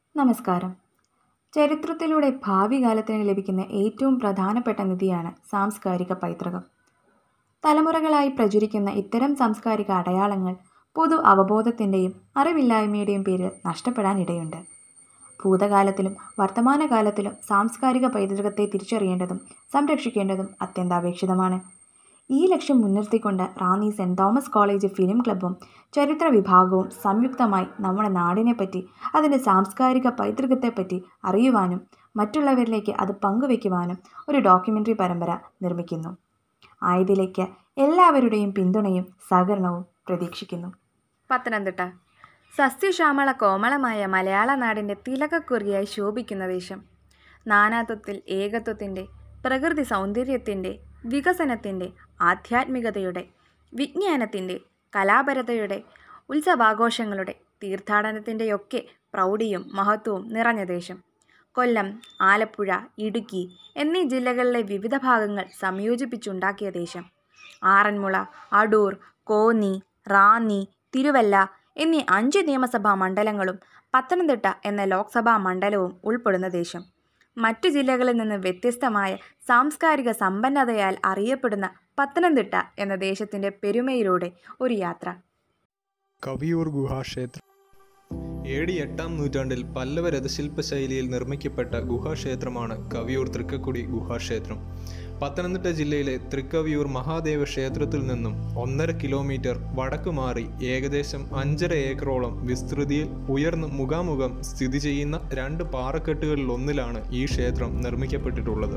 നമസ്കാരം ചരിത്രത്തിലൂടെ ഭാവി കാലത്തിന് ലഭിക്കുന്ന ഏറ്റവും പ്രധാനപ്പെട്ട നിധിയാണ് സാംസ്കാരിക പൈതൃകം തലമുറകളായി പ്രചരിക്കുന്ന ഇത്തരം സാംസ്കാരിക അടയാളങ്ങൾ പൊതു അവബോധത്തിൻ്റെയും അറിവില്ലായ്മയുടെയും പേരിൽ നഷ്ടപ്പെടാനിടയുണ്ട് ഭൂതകാലത്തിലും വർത്തമാനകാലത്തിലും സാംസ്കാരിക പൈതൃകത്തെ തിരിച്ചറിയേണ്ടതും സംരക്ഷിക്കേണ്ടതും അത്യന്താപേക്ഷിതമാണ് ഈ ലക്ഷ്യം മുൻനിർത്തിക്കൊണ്ട് Ranni saint Thomas college film ക്ലബ്ബും ചരിത്ര വിഭാഗവും സംയുക്തമായി നമ്മുടെ നാടിനെപ്പറ്റി അതിൻ്റെ സാംസ്കാരിക പൈതൃകത്തെപ്പറ്റി അറിയുവാനും മറ്റുള്ളവരിലേക്ക് അത് പങ്കുവയ്ക്കുവാനും ഒരു ഡോക്യുമെൻ്ററി പരമ്പര നിർമ്മിക്കുന്നു ആയതിലേക്ക് എല്ലാവരുടെയും പിന്തുണയും സഹകരണവും പ്രതീക്ഷിക്കുന്നു പത്തനംതിട്ട സസ്യശ്യാമള കോമളമായ മലയാള നാടിൻ്റെ തിലകക്കുറിയായി ശോഭിക്കുന്ന ദേശം നാനാത്വത്തിൽ ഏകത്വത്തിൻ്റെ പ്രകൃതി സൗന്ദര്യത്തിൻ്റെ വികസനത്തിൻ്റെ ആധ്യാത്മികതയുടെ വിജ്ഞാനത്തിൻ്റെ കലാപരതയുടെ ഉത്സവാഘോഷങ്ങളുടെ തീർത്ഥാടനത്തിൻ്റെയൊക്കെ പ്രൗഢിയും മഹത്വവും നിറഞ്ഞ ദേശം കൊല്ലം ആലപ്പുഴ ഇടുക്കി എന്നീ ജില്ലകളിലെ വിവിധ ഭാഗങ്ങൾ സംയോജിപ്പിച്ചുണ്ടാക്കിയ ദേശം ആറന്മുള അടൂർ കോന്നി റാന്നി തിരുവല്ല എന്നീ അഞ്ച് നിയമസഭാ മണ്ഡലങ്ങളും പത്തനംതിട്ട എന്ന ലോക്സഭാ മണ്ഡലവും ഉൾപ്പെടുന്ന ദേശം മറ്റു ജില്ലകളിൽ നിന്ന് വ്യത്യസ്തമായ സാംസ്കാരിക സമ്പന്നതയാൽ അറിയപ്പെടുന്ന പത്തനംതിട്ട എന്ന ദേശത്തിൻ്റെ പെരുമയിലൂടെ ഒരു യാത്ര കവിയൂർ ഗുഹാക്ഷേത്രം എ ഡി എട്ടാം നൂറ്റാണ്ടിൽ പല്ലവ രഥശില്പ ശൈലിയിൽ നിർമ്മിക്കപ്പെട്ട ഗുഹാക്ഷേത്രമാണ് കവിയൂർ തൃക്കക്കുടി ഗുഹാക്ഷേത്രം പത്തനംതിട്ട ജില്ലയിലെ തൃക്കവിയൂർ മഹാദേവ ക്ഷേത്രത്തിൽ നിന്നും ഒന്നര കിലോമീറ്റർ വടക്ക് മാറി ഏകദേശം അഞ്ചര ഏക്കറോളം വിസ്തൃതിയിൽ ഉയർന്ന് മുഖാമുഖം സ്ഥിതി ചെയ്യുന്ന രണ്ട് പാറക്കെട്ടുകളിൽ ഒന്നിലാണ് ഈ ക്ഷേത്രം നിർമ്മിക്കപ്പെട്ടിട്ടുള്ളത്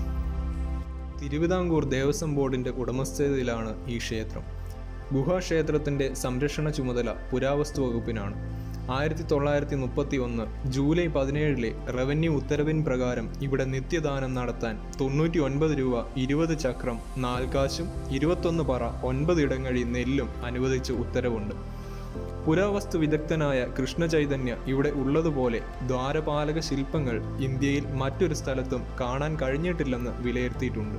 തിരുവിതാംകൂർ ദേവസ്വം ബോർഡിന്റെ ഉടമസ്ഥതയിലാണ് ഈ ക്ഷേത്രം ഗുഹാക്ഷേത്രത്തിന്റെ സംരക്ഷണ ചുമതല പുരാവസ്തു വകുപ്പിനാണ് ആയിരത്തി തൊള്ളായിരത്തി മുപ്പത്തി ഒന്ന് ജൂലൈ പതിനേഴിലെ റവന്യൂ ഉത്തരവിൻ പ്രകാരം ഇവിടെ നിത്യദാനം നടത്താൻ തൊണ്ണൂറ്റി ഒൻപത് രൂപ ഇരുപത് ചക്രം നാൽക്കാശും ഇരുപത്തൊന്ന് പറ ഒൻപത് ഇടങ്ങഴി നെല്ലും അനുവദിച്ച ഉത്തരവുണ്ട് പുരാവസ്തു വിദഗ്ധനായ കൃഷ്ണചൈതന്യ ഇവിടെ ഉള്ളതുപോലെ ദ്വാരപാലക ശില്പങ്ങൾ ഇന്ത്യയിൽ മറ്റൊരു സ്ഥലത്തും കാണാൻ കഴിഞ്ഞിട്ടില്ലെന്ന് വിലയിരുത്തിയിട്ടുണ്ട്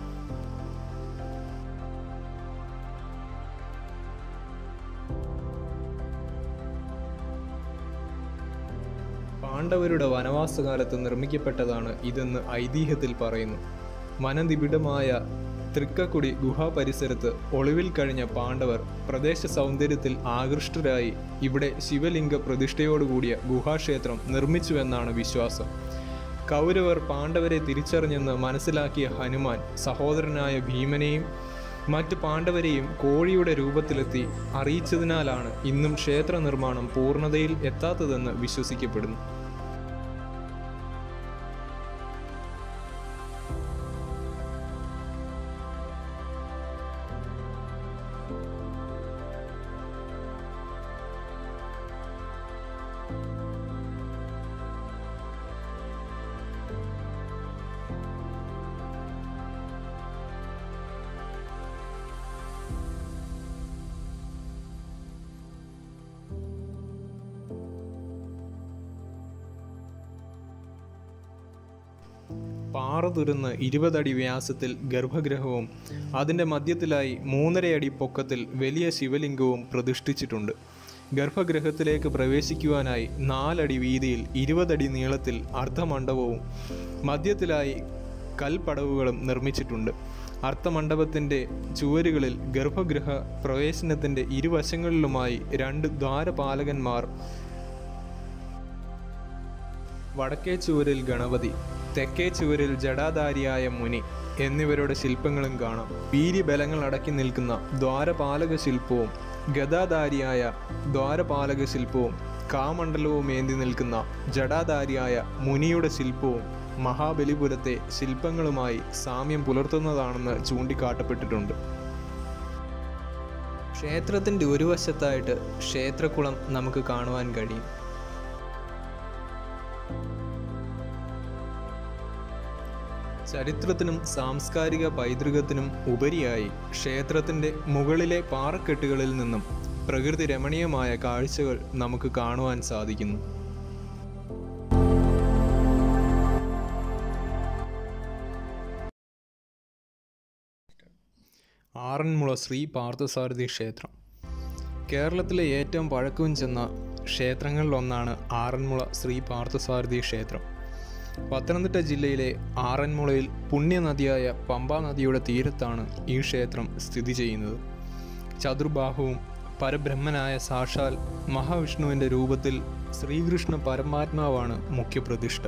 പാണ്ഡവരുടെ വനവാസകാലത്ത് നിർമ്മിക്കപ്പെട്ടതാണ് ഇതെന്ന് ഐതിഹ്യത്തിൽ പറയുന്നു വനനിബിഡമായ തൃക്കക്കുടി ഗുഹാ പരിസരത്ത് ഒളിവിൽ കഴിഞ്ഞ പാണ്ഡവർ പ്രദേശ സൗന്ദര്യത്തിൽ ആകൃഷ്ടരായി ഇവിടെ ശിവലിംഗ പ്രതിഷ്ഠയോടുകൂടിയ ഗുഹാക്ഷേത്രം നിർമ്മിച്ചുവെന്നാണ് വിശ്വാസം കൗരവർ പാണ്ഡവരെ തിരിച്ചറിഞ്ഞെന്ന് മനസ്സിലാക്കിയ ഹനുമാൻ സഹോദരനായ ഭീമനെയും മറ്റ് പാണ്ഡവരെയും കോഴിയുടെ രൂപത്തിലെത്തി അറിയിച്ചതിനാലാണ് ഇന്നും ക്ഷേത്ര നിർമ്മാണം പൂർണ്ണതയിൽ എത്താത്തതെന്ന് വിശ്വസിക്കപ്പെടുന്നു പാറ തുരന്ന് ഇരുപതടി വ്യാസത്തിൽ ഗർഭഗൃഹവും അതിൻ്റെ മധ്യത്തിലായി മൂന്നരയടി പൊക്കത്തിൽ വലിയ ശിവലിംഗവും പ്രതിഷ്ഠിച്ചിട്ടുണ്ട് ഗർഭഗൃഹത്തിലേക്ക് പ്രവേശിക്കുവാനായി നാലടി വീതിയിൽ ഇരുപതടി നീളത്തിൽ അർദ്ധമണ്ഡപവും മധ്യത്തിലായി കൽപ്പടവുകളും നിർമ്മിച്ചിട്ടുണ്ട് അർത്ഥമണ്ഡപത്തിൻ്റെ ചുവരുകളിൽ ഗർഭഗൃഹ പ്രവേശനത്തിൻ്റെ ഇരുവശങ്ങളിലുമായി രണ്ട് ദ്വാരപാലകന്മാർ വടക്കേ ചുവരിൽ ഗണപതി തെക്കേ ചുവരിൽ ജടാധാരിയായ മുനി എന്നിവരുടെ ശില്പങ്ങളും കാണാം വീര്യബലങ്ങൾ അടക്കി നിൽക്കുന്ന ദ്വാരപാലക ശില്പവും ഗദാധാരിയായ ദ്വാരപാലക ശില്പവും കാമണ്ഡലവും ഏന്തി നിൽക്കുന്ന ജടാധാരിയായ മുനിയുടെ ശില്പവും മഹാബലിപുരത്തെ ശില്പങ്ങളുമായി സാമ്യം പുലർത്തുന്നതാണെന്ന് ചൂണ്ടിക്കാട്ടപ്പെട്ടിട്ടുണ്ട് ക്ഷേത്രത്തിൻ്റെ ഒരു വശത്തായിട്ട് ക്ഷേത്രക്കുളം നമുക്ക് കാണുവാൻ കഴിയും ചരിത്രത്തിനും സാംസ്കാരിക പൈതൃകത്തിനും ഉപരിയായി ക്ഷേത്രത്തിൻ്റെ മുകളിലെ പാറക്കെട്ടുകളിൽ നിന്നും പ്രകൃതി രമണീയമായ കാഴ്ചകൾ നമുക്ക് കാണുവാൻ സാധിക്കുന്നു ആറന്മുള ശ്രീ പാർത്ഥസാരഥി ക്ഷേത്രം കേരളത്തിലെ ഏറ്റവും പഴക്കവും ചെന്ന ക്ഷേത്രങ്ങളിലൊന്നാണ് ആറന്മുള ശ്രീ പാർത്ഥസാരഥി ക്ഷേത്രം പത്തനംതിട്ട ജില്ലയിലെ ആറന്മുളയിൽ പുണ്യനദിയായ പമ്പാ നദിയുടെ തീരത്താണ് ഈ ക്ഷേത്രം സ്ഥിതി ചെയ്യുന്നത് ചതുർബാഹുവും പരബ്രഹ്മനായ സാക്ഷാൽ മഹാവിഷ്ണുവിൻ്റെ രൂപത്തിൽ ശ്രീകൃഷ്ണ പരമാത്മാവാണ് മുഖ്യപ്രതിഷ്ഠ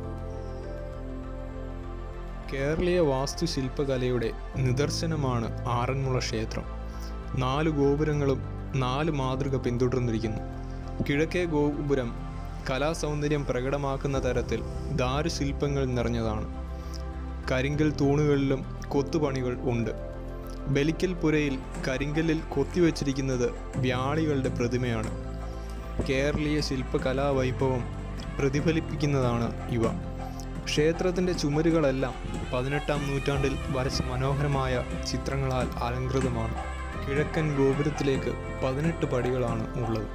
കേരളീയ വാസ്തുശില്പകലയുടെ നിദർശനമാണ് ആറന്മുള ക്ഷേത്രം നാല് ഗോപുരങ്ങളും നാല് മാതൃക പിന്തുടർന്നിരിക്കുന്നു കിഴക്കേ ഗോപുരം കലാസൗന്ദര്യം പ്രകടമാക്കുന്ന തരത്തിൽ ദാരുശില്പങ്ങൾ നിറഞ്ഞതാണ് കരിങ്കൽ തൂണുകളിലും കൊത്തുപണികൾ ഉണ്ട് ബലിക്കൽ പുരയിൽ കരിങ്കല്ലിൽ കൊത്തിവച്ചിരിക്കുന്നത് വ്യാളികളുടെ പ്രതിമയാണ് കേരളീയ ശില്പകലാവൈഭവം പ്രതിഫലിപ്പിക്കുന്നതാണ് ഇവ ക്ഷേത്രത്തിൻ്റെ ചുമരുകളെല്ലാം പതിനെട്ടാം നൂറ്റാണ്ടിൽ വരച്ച മനോഹരമായ ചിത്രങ്ങളാൽ അലങ്കൃതമാണ് കിഴക്കൻ ഗോപുരത്തിലേക്ക് പതിനെട്ട് പടികളാണ് ഉള്ളത്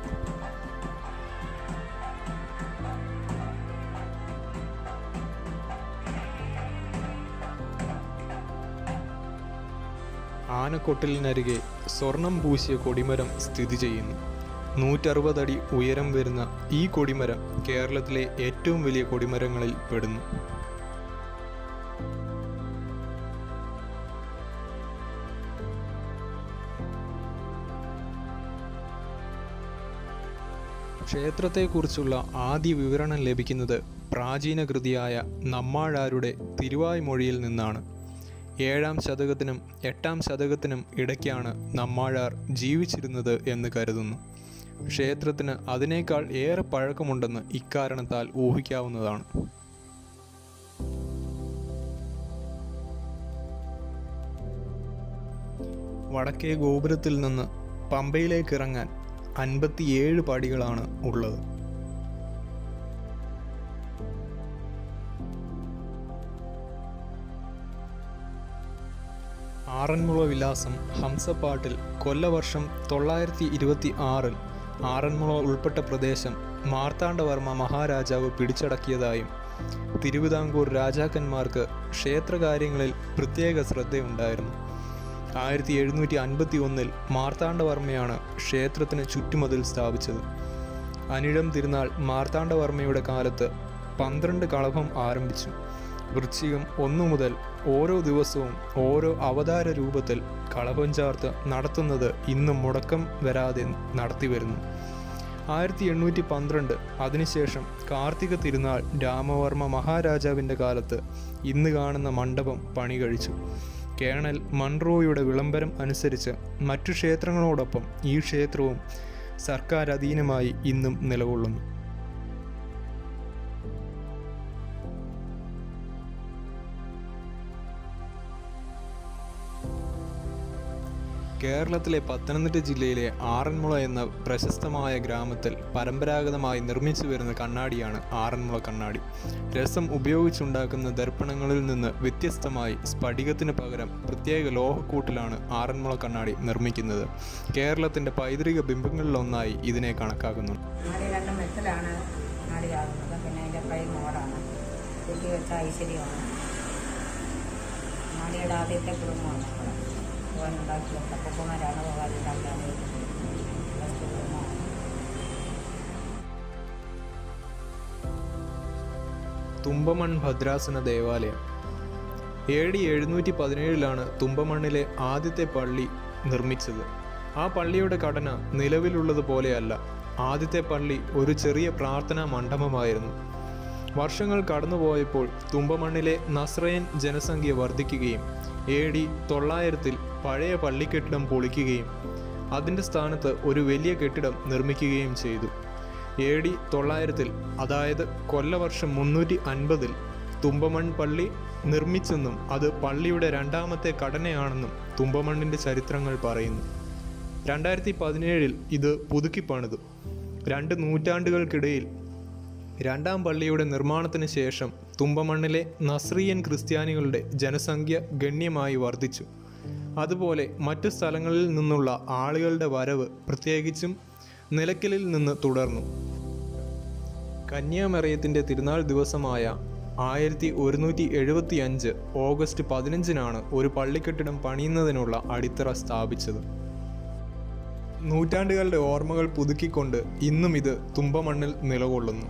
ആനക്കൊട്ടിലിനരികെ സ്വർണം പൂശിയ കൊടിമരം സ്ഥിതി ചെയ്യുന്നു നൂറ്ററുപതടി ഉയരം വരുന്ന ഈ കൊടിമരം കേരളത്തിലെ ഏറ്റവും വലിയ കൊടിമരങ്ങളിൽ പെടുന്നു ക്ഷേത്രത്തെക്കുറിച്ചുള്ള ആദ്യ വിവരണം ലഭിക്കുന്നത് പ്രാചീന കൃതിയായ നമ്മാഴാരുടെ തിരുവായ്മൊഴിയിൽ നിന്നാണ് ഏഴാം ശതകത്തിനും എട്ടാം ശതകത്തിനും ഇടയ്ക്കാണ് നമ്മാഴാർ ജീവിച്ചിരുന്നത് എന്ന് കരുതുന്നു ക്ഷേത്രത്തിന് അതിനേക്കാൾ ഏറെ പഴക്കമുണ്ടെന്ന് ഇക്കാരണത്താൽ ഊഹിക്കാവുന്നതാണ് വടക്കേ ഗോപുരത്തിൽ നിന്ന് പമ്പയിലേക്ക് ഇറങ്ങാൻ അൻപത്തിയേഴ് പടികളാണ് ഉള്ളത് ആറന്മുള വിലാസം ഹംസപ്പാട്ടിൽ കൊല്ലവർഷം തൊള്ളായിരത്തി ഇരുപത്തി ആറിൽ ആറന്മുള ഉൾപ്പെട്ട പ്രദേശം മാർത്താണ്ഡവർമ്മ മഹാരാജാവ് പിടിച്ചടക്കിയതായും തിരുവിതാംകൂർ രാജാക്കന്മാർക്ക് ക്ഷേത്രകാര്യങ്ങളിൽ പ്രത്യേക ശ്രദ്ധയുണ്ടായിരുന്നു ആയിരത്തി എഴുന്നൂറ്റി അൻപത്തി ഒന്നിൽ മാർത്താണ്ഡവർമ്മയാണ് ക്ഷേത്രത്തിന് ചുറ്റുമതിൽ സ്ഥാപിച്ചത് അനിഴം തിരുനാൾ മാർത്താണ്ഡവർമ്മയുടെ കാലത്ത് പന്ത്രണ്ട് കളഭം ആരംഭിച്ചു വൃശ്ചികം ഒന്നു മുതൽ ഓരോ ദിവസവും ഓരോ അവതാര രൂപത്തിൽ കളഭം ചാർത്ത് നടത്തുന്നത് ഇന്നും മുടക്കം വരാതെ നടത്തിവരുന്നു ആയിരത്തി എണ്ണൂറ്റി പന്ത്രണ്ട് അതിനുശേഷം കാർത്തിക തിരുനാൾ രാമവർമ്മ മഹാരാജാവിൻ്റെ കാലത്ത് ഇന്ന് കാണുന്ന മണ്ഡപം പണി കഴിച്ചു കേണൽ മൺറോയുടെ വിളംബരം അനുസരിച്ച് മറ്റു ക്ഷേത്രങ്ങളോടൊപ്പം ഈ ക്ഷേത്രവും സർക്കാർ അധീനമായി ഇന്നും നിലകൊള്ളുന്നു കേരളത്തിലെ പത്തനംതിട്ട ജില്ലയിലെ ആറന്മുള എന്ന പ്രശസ്തമായ ഗ്രാമത്തിൽ പരമ്പരാഗതമായി നിർമ്മിച്ചു വരുന്ന കണ്ണാടിയാണ് ആറന്മുള കണ്ണാടി രസം ഉപയോഗിച്ചുണ്ടാക്കുന്ന ദർപ്പണങ്ങളിൽ നിന്ന് വ്യത്യസ്തമായി സ്ഫടികത്തിന് പകരം പ്രത്യേക ലോഹക്കൂട്ടിലാണ് ആറന്മുള കണ്ണാടി നിർമ്മിക്കുന്നത് കേരളത്തിൻ്റെ പൈതൃക ബിംബങ്ങളിലൊന്നായി ഇതിനെ കണക്കാക്കുന്നു നാടി രണ്ടും വെച്ചിലാണ് നാടിയാകുന്നത് പിന്നെ അതിൻ്റെ കൈ മോടാണ് കുത്തി വെച്ച ഐശ്വര്യമാണ് നാടിയുടെ ആദ്യത്തെ കുടുംബമാണ് ഇവിടെ ഭഗവാൻ ഉണ്ടാക്കിയ തപ്പക്കുമാരാണ് ഭഗവാൻ ഉണ്ടാക്കിയാണ് ഫസ്റ്റ് കുടുംബമാണ് തുമ്പമൺ ഭദ്രാസന ദേവാലയം എ ഡി എഴുന്നൂറ്റി പതിനേഴിലാണ് തുമ്പമണ്ണിലെ ആദ്യത്തെ പള്ളി നിർമ്മിച്ചത് ആ പള്ളിയുടെ ഘടന നിലവിലുള്ളതുപോലെയല്ല ആദ്യത്തെ പള്ളി ഒരു ചെറിയ പ്രാർത്ഥനാ മണ്ഡപമായിരുന്നു വർഷങ്ങൾ കടന്നുപോയപ്പോൾ തുമ്പമണ്ണിലെ നസ്രയൻ ജനസംഖ്യ വർദ്ധിക്കുകയും എ ഡി തൊള്ളായിരത്തിൽ പഴയ പള്ളിക്കെട്ടിടം പൊളിക്കുകയും അതിൻ്റെ സ്ഥാനത്ത് ഒരു വലിയ കെട്ടിടം നിർമ്മിക്കുകയും ചെയ്തു എ ഡി തൊള്ളായിരത്തിൽ അതായത് കൊല്ലവർഷം മുന്നൂറ്റി അൻപതിൽ തുമ്പമൺ പള്ളി നിർമ്മിച്ചെന്നും അത് പള്ളിയുടെ രണ്ടാമത്തെ ഘടനയാണെന്നും തുമ്പമണ്ണിൻ്റെ ചരിത്രങ്ങൾ പറയുന്നു രണ്ടായിരത്തി പതിനേഴിൽ ഇത് പുതുക്കി പണിതു രണ്ട് നൂറ്റാണ്ടുകൾക്കിടയിൽ രണ്ടാം പള്ളിയുടെ നിർമ്മാണത്തിന് ശേഷം തുമ്പമണ്ണിലെ നസ്രിയൻ ക്രിസ്ത്യാനികളുടെ ജനസംഖ്യ ഗണ്യമായി വർദ്ധിച്ചു അതുപോലെ മറ്റു സ്ഥലങ്ങളിൽ നിന്നുള്ള ആളുകളുടെ വരവ് പ്രത്യേകിച്ചും നിലയ്ക്കലിൽ നിന്ന് തുടർന്നു കന്യാമറിയത്തിൻ്റെ തിരുനാൾ ദിവസമായ ആയിരത്തി ഒരുന്നൂറ്റി എഴുപത്തി അഞ്ച് ഓഗസ്റ്റ് പതിനഞ്ചിനാണ് ഒരു പള്ളിക്കെട്ടിടം പണിയുന്നതിനുള്ള അടിത്തറ സ്ഥാപിച്ചത് നൂറ്റാണ്ടുകളുടെ ഓർമ്മകൾ പുതുക്കിക്കൊണ്ട് ഇന്നും ഇത് തുമ്പമണ്ണിൽ നിലകൊള്ളുന്നു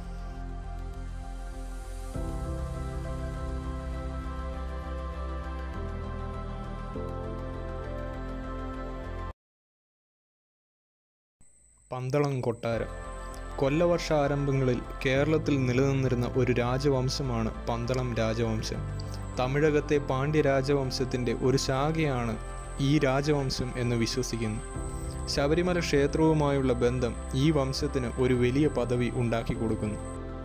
പന്തളം കൊട്ടാരം കൊല്ലവർഷ ആരംഭങ്ങളിൽ കേരളത്തിൽ നിലനിന്നിരുന്ന ഒരു രാജവംശമാണ് പന്തളം രാജവംശം തമിഴകത്തെ പാണ്ഡ്യ രാജവംശത്തിൻ്റെ ഒരു ശാഖയാണ് ഈ രാജവംശം എന്ന് വിശ്വസിക്കുന്നു ശബരിമല ക്ഷേത്രവുമായുള്ള ബന്ധം ഈ വംശത്തിന് ഒരു വലിയ പദവി ഉണ്ടാക്കി കൊടുക്കുന്നു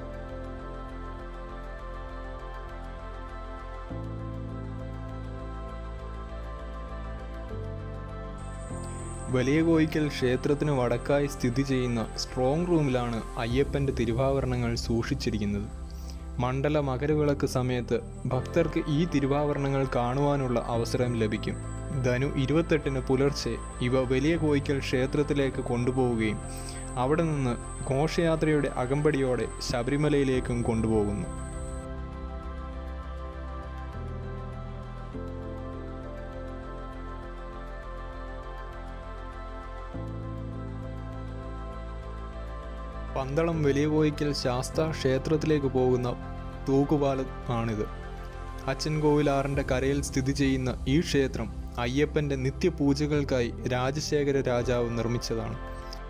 വലിയ കോയിക്കൽ ക്ഷേത്രത്തിന് വടക്കായി സ്ഥിതി ചെയ്യുന്ന സ്ട്രോങ് റൂമിലാണ് അയ്യപ്പൻ്റെ തിരുവാഭരണങ്ങൾ സൂക്ഷിച്ചിരിക്കുന്നത് മണ്ഡല മകരവിളക്ക് സമയത്ത് ഭക്തർക്ക് ഈ തിരുവാഭരണങ്ങൾ കാണുവാനുള്ള അവസരം ലഭിക്കും ധനു ഇരുപത്തെട്ടിന് പുലർച്ചെ ഇവ വലിയ കോയിക്കൽ ക്ഷേത്രത്തിലേക്ക് കൊണ്ടുപോവുകയും അവിടെ നിന്ന് ഘോഷയാത്രയുടെ അകമ്പടിയോടെ ശബരിമലയിലേക്കും കൊണ്ടുപോകുന്നു പന്തളം വലിയ കോയിക്കൽ ശാസ്ത ക്ഷേത്രത്തിലേക്ക് പോകുന്ന തൂക്കുപാലം ആണിത് അച്ഛൻ കോവിലാറിൻ്റെ കരയിൽ സ്ഥിതി ചെയ്യുന്ന ഈ ക്ഷേത്രം അയ്യപ്പൻ്റെ നിത്യപൂജകൾക്കായി രാജശേഖര രാജാവ് നിർമ്മിച്ചതാണ്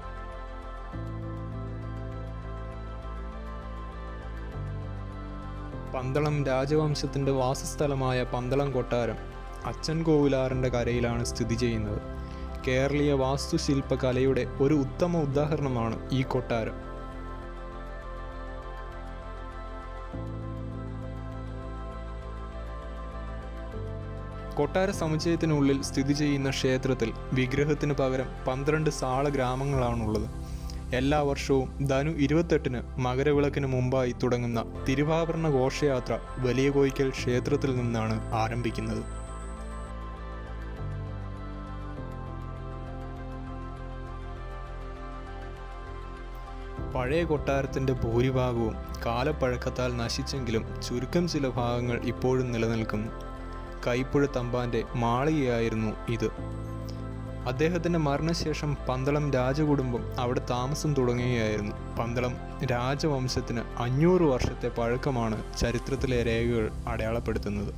പന്തളം രാജവംശത്തിൻ്റെ വാസസ്ഥലമായ പന്തളം കൊട്ടാരം അച്ഛൻ കോവിലാറിൻ്റെ കരയിലാണ് സ്ഥിതി ചെയ്യുന്നത് കേരളീയ വാസ്തുശില്പ കലയുടെ ഒരു ഉത്തമ ഉദാഹരണമാണ് ഈ കൊട്ടാരം കൊട്ടാര സമുച്ചയത്തിനുള്ളിൽ സ്ഥിതി ചെയ്യുന്ന ക്ഷേത്രത്തിൽ വിഗ്രഹത്തിന് പകരം പന്ത്രണ്ട് സാള ഗ്രാമങ്ങളാണുള്ളത് എല്ലാ വർഷവും ധനു ഇരുപത്തെട്ടിന് മകരവിളക്കിന് മുമ്പായി തുടങ്ങുന്ന തിരുവാഭരണ ഘോഷയാത്ര വലിയ കോയിക്കൽ ക്ഷേത്രത്തിൽ നിന്നാണ് ആരംഭിക്കുന്നത് പഴയ കൊട്ടാരത്തിൻ്റെ ഭൂരിഭാഗവും കാലപ്പഴക്കത്താൽ നശിച്ചെങ്കിലും ചുരുക്കം ചില ഭാഗങ്ങൾ ഇപ്പോഴും നിലനിൽക്കുന്നു കൈപ്പുഴ തമ്പാൻ്റെ മാളികയായിരുന്നു ഇത് അദ്ദേഹത്തിൻ്റെ മരണശേഷം പന്തളം രാജകുടുംബം അവിടെ താമസം തുടങ്ങുകയായിരുന്നു പന്തളം രാജവംശത്തിന് അഞ്ഞൂറ് വർഷത്തെ പഴക്കമാണ് ചരിത്രത്തിലെ രേഖകൾ അടയാളപ്പെടുത്തുന്നത്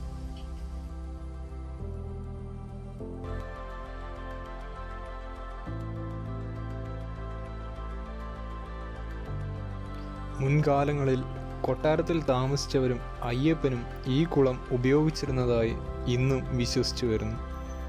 മുൻകാലങ്ങളിൽ കൊട്ടാരത്തിൽ താമസിച്ചവരും അയ്യപ്പനും ഈ കുളം ഉപയോഗിച്ചിരുന്നതായി ഇന്നും വിശ്വസിച്ചു വരുന്നു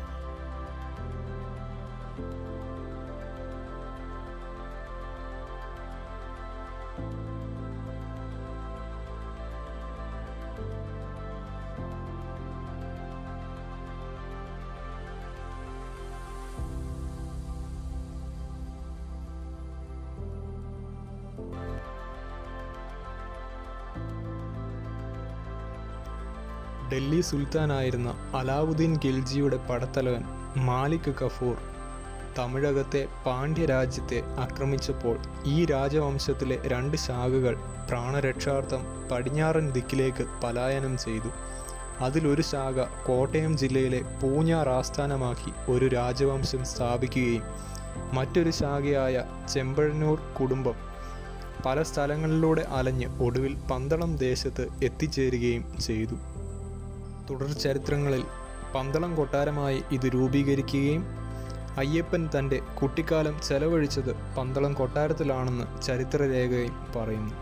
ഡൽഹി സുൽത്താനായിരുന്ന അലാവുദ്ദീൻ ഖിൽജിയുടെ പടത്തലവൻ മാലിക് കഫൂർ തമിഴകത്തെ പാണ്ഡ്യ രാജ്യത്തെ ആക്രമിച്ചപ്പോൾ ഈ രാജവംശത്തിലെ രണ്ട് ശാഖകൾ പ്രാണരക്ഷാർത്ഥം പടിഞ്ഞാറൻ ദിക്കിലേക്ക് പലായനം ചെയ്തു അതിലൊരു ശാഖ കോട്ടയം ജില്ലയിലെ പൂഞ്ഞാർ ആസ്ഥാനമാക്കി ഒരു രാജവംശം സ്ഥാപിക്കുകയും മറ്റൊരു ശാഖയായ ചെമ്പഴന്നൂർ കുടുംബം പല സ്ഥലങ്ങളിലൂടെ അലഞ്ഞ് ഒടുവിൽ പന്തളം ദേശത്ത് എത്തിച്ചേരുകയും ചെയ്തു തുടർ ചരിത്രങ്ങളിൽ പന്തളം കൊട്ടാരമായി ഇത് രൂപീകരിക്കുകയും അയ്യപ്പൻ തൻ്റെ കുട്ടിക്കാലം ചെലവഴിച്ചത് പന്തളം കൊട്ടാരത്തിലാണെന്ന് ചരിത്രരേഖയിൽ പറയുന്നു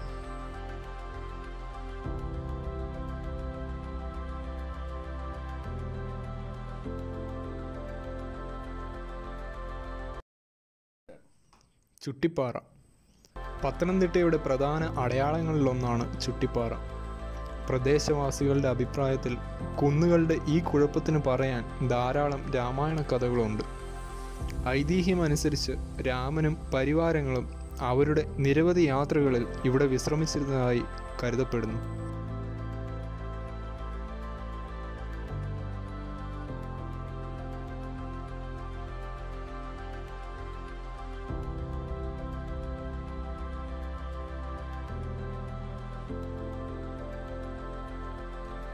ചുട്ടിപ്പാറ പത്തനംതിട്ടയുടെ പ്രധാന അടയാളങ്ങളിലൊന്നാണ് ചുട്ടിപ്പാറ പ്രദേശവാസികളുടെ അഭിപ്രായത്തിൽ കുന്നുകളുടെ ഈ കുഴപ്പത്തിന് പറയാൻ ധാരാളം രാമായണ കഥകളുണ്ട് ഐതിഹ്യമനുസരിച്ച് രാമനും പരിവാരങ്ങളും അവരുടെ നിരവധി യാത്രകളിൽ ഇവിടെ വിശ്രമിച്ചിരുന്നതായി കരുതപ്പെടുന്നു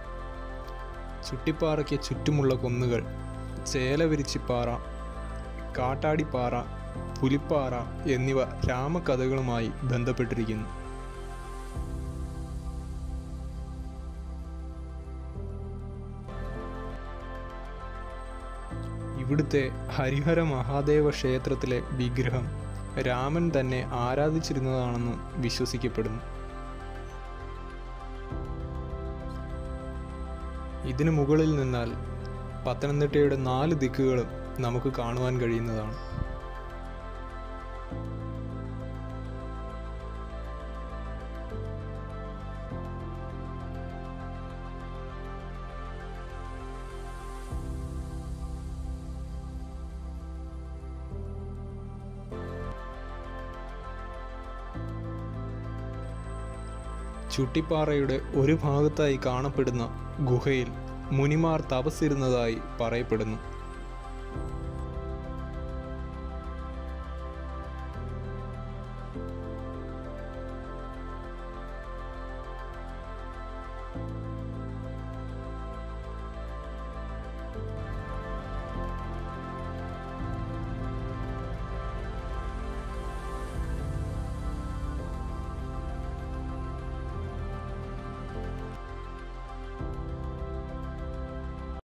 ചുട്ടിപ്പാറയ്ക്ക് ചുറ്റുമുള്ള കുന്നുകൾ ചേലവിരിച്ചിപ്പാറ കാട്ടാടിപ്പാറ പുലിപ്പാറ എന്നിവ രാമകഥകളുമായി ബന്ധപ്പെട്ടിരിക്കുന്നു ഇവിടുത്തെ ഹരിഹര മഹാദേവ ക്ഷേത്രത്തിലെ വിഗ്രഹം രാമൻ തന്നെ ആരാധിച്ചിരുന്നതാണെന്ന് വിശ്വസിക്കപ്പെടുന്നു ഇതിനു മുകളിൽ നിന്നാൽ പത്തനംതിട്ടയുടെ നാല് ദിക്കുകളും നമുക്ക് കാണുവാൻ കഴിയുന്നതാണ് ചുട്ടിപ്പാറയുടെ ഒരു ഭാഗത്തായി കാണപ്പെടുന്ന ഗുഹയിൽ മുനിമാർ തപസ്സിരുന്നതായി പറയപ്പെടുന്നു